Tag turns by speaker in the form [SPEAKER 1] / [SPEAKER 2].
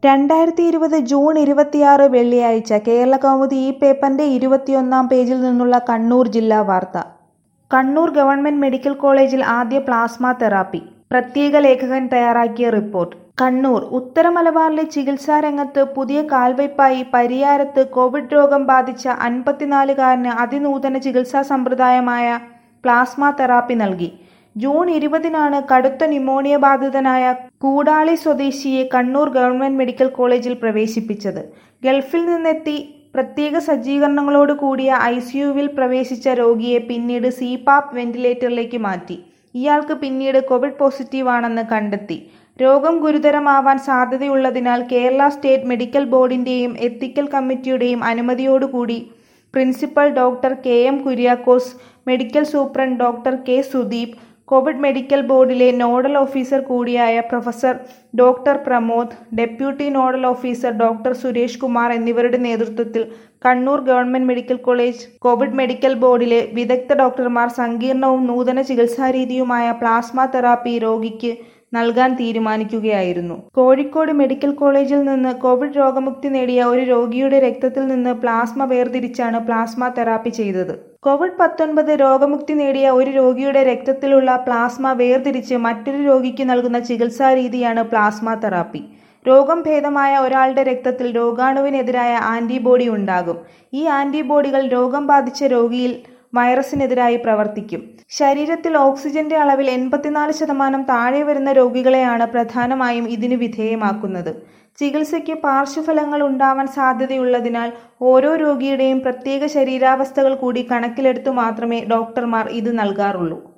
[SPEAKER 1] രണ്ടായിരത്തി ഇരുപത് ജൂൺ ഇരുപത്തിയാറ് വെള്ളിയാഴ്ച കേരളകൗമുദി ഈ പേപ്പറിന്റെ ഇരുപത്തിയൊന്നാം പേജിൽ നിന്നുള്ള കണ്ണൂർ ജില്ലാ വാർത്ത കണ്ണൂർ ഗവൺമെന്റ് മെഡിക്കൽ കോളേജിൽ ആദ്യ പ്ലാസ്മ തെറാപ്പി പ്രത്യേക ലേഖകൻ തയ്യാറാക്കിയ റിപ്പോർട്ട് കണ്ണൂർ ഉത്തര മലബാറിലെ ചികിത്സാരംഗത്ത് പുതിയ കാൽവയ്പായി പരിയാരത്ത് കോവിഡ് രോഗം ബാധിച്ച അൻപത്തിനാലുകാരന് അതിനൂതന ചികിത്സാ സമ്പ്രദായമായ പ്ലാസ്മ തെറാപ്പി നൽകി ജൂൺ ഇരുപതിനാണ് കടുത്ത ന്യൂമോണിയ ബാധിതനായ കൂടാളി സ്വദേശിയെ കണ്ണൂർ ഗവൺമെന്റ് മെഡിക്കൽ കോളേജിൽ പ്രവേശിപ്പിച്ചത് ഗൾഫിൽ നിന്നെത്തി പ്രത്യേക സജ്ജീകരണങ്ങളോട് കൂടിയ ഐ സിയുവിൽ പ്രവേശിച്ച രോഗിയെ പിന്നീട് സിപാപ്പ് വെന്റിലേറ്ററിലേക്ക് മാറ്റി ഇയാൾക്ക് പിന്നീട് കോവിഡ് പോസിറ്റീവാണെന്ന് കണ്ടെത്തി രോഗം ഗുരുതരമാവാൻ സാധ്യതയുള്ളതിനാൽ കേരള സ്റ്റേറ്റ് മെഡിക്കൽ ബോർഡിന്റെയും എത്തിക്കൽ കമ്മിറ്റിയുടെയും അനുമതിയോടുകൂടി principal doctor K M Kuriakose medical superintendent doctor K Sudeep Covid medical ബോർഡിലെ നോഡൽ ഓഫീസർ കൂടിയായ professor doctor Pramod deputy nodal officer doctor Suresh Kumar എന്നിവരുടെ നേതൃത്വത്തിൽ Kannur government medical college Covid medical ബോർഡിലെ വിദഗ്ധ ഡോക്ടർമാർ സങ്കീർണവും നൂതന ചികിത്സാരീതിയുമായ പ്ലാസ്മ തെറാപ്പി രോഗിക്ക് നൽകാൻ തീരുമാനിക്കുകയായിരുന്നു കോഴിക്കോട് മെഡിക്കൽ കോളേജിൽ നിന്ന് കോവിഡ് രോഗമുക്തി നേടിയ ഒരു രോഗിയുടെ രക്തത്തിൽ നിന്ന് പ്ലാസ്മ വേർതിരിച്ചാണ് പ്ലാസ്മ തെറാപ്പി ചെയ്തത് കോവിഡ് പത്തൊൻപത് രോഗമുക്തി നേടിയ ഒരു രോഗിയുടെ രക്തത്തിലുള്ള പ്ലാസ്മ വേർതിരിച്ച് മറ്റൊരു രോഗിക്ക് നൽകുന്ന ചികിത്സാ രീതിയാണ് പ്ലാസ്മ തെറാപ്പി രോഗം ഭേദമായ ഒരാളുടെ രക്തത്തിൽ രോഗാണുവിനെതിരായ ആന്റിബോഡി ഉണ്ടാകും ഈ ആന്റിബോഡികൾ രോഗം ബാധിച്ച രോഗിയിൽ വൈറസിനെതിരായി പ്രവർത്തിക്കും ശരീരത്തിൽ ഓക്സിജന്റെ അളവിൽ എൺപത്തിനാല് ശതമാനം താഴെ വരുന്ന രോഗികളെയാണ് പ്രധാനമായും ഇതിന് വിധേയമാക്കുന്നത് ചികിത്സയ്ക്ക് പാർശ്വഫലങ്ങൾ ഉണ്ടാവാൻ സാധ്യതയുള്ളതിനാൽ ഓരോ രോഗിയുടെയും പ്രത്യേക ശരീരാവസ്ഥകൾ കൂടി കണക്കിലെടുത്തു മാത്രമേ ഡോക്ടർമാർ ഇത് നൽകാറുള്ളൂ